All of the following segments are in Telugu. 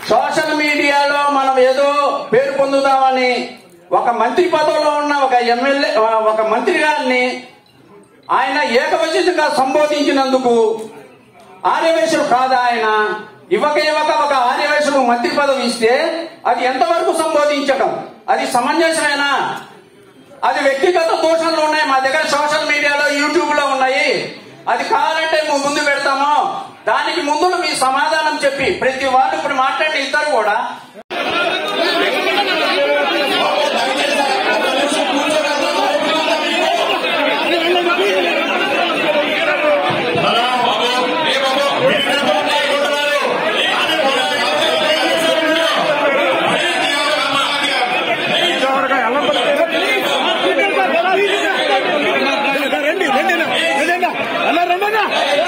సోషల్ మీడియాలో మనం ఏదో పేరు పొందుదామని ఒక మంత్రి పదవిలో ఉన్న ఒక ఎమ్మెల్యే ఒక మంత్రి గారిని ఆయన ఏకవచనంగా సంబోధించినందుకు ఆర్యవేశుడు కాదా ఆయన ఇవ్వక ఇవ్వక ఒక ఆర్యవేశుడు మంత్రి పదవి ఇస్తే అది ఎంతవరకు సంబోధించడం అది సమంజసమేనా అది వ్యక్తిగత దోషాలు ఉన్నాయి మా దగ్గర సోషల్ మీడియాలో యూట్యూబ్ లో ఉన్నాయి అది కావాలంటే మేము ముందు పెడతాము దానికి ముందు మీ సమాధానం చెప్పి ప్రతి వాళ్ళు ఇప్పుడు మాట్లాడే ఇద్దరు కూడా రండి రండి రండి అన్న రండి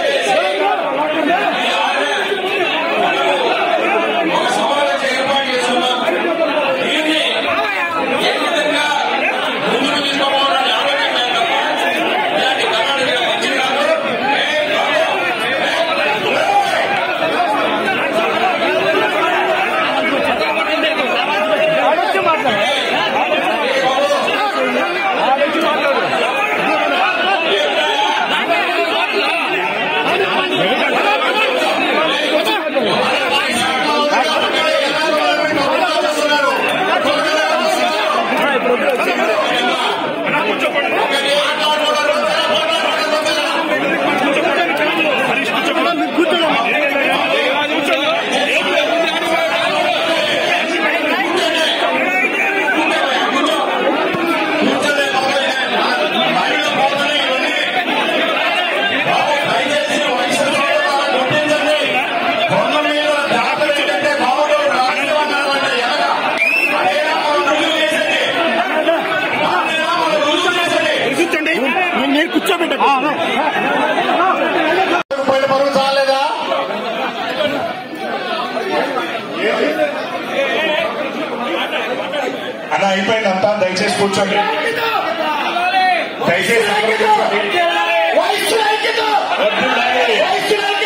కూర్చోండి నేను కూర్చోబెట్ట రూపాయల బరువు చాలేదా అలా అయిపోయిందంతా దయచేసి కూర్చోండి దయచేసి అందరూ కూర్చోండి. వద్దు, దయచేసి.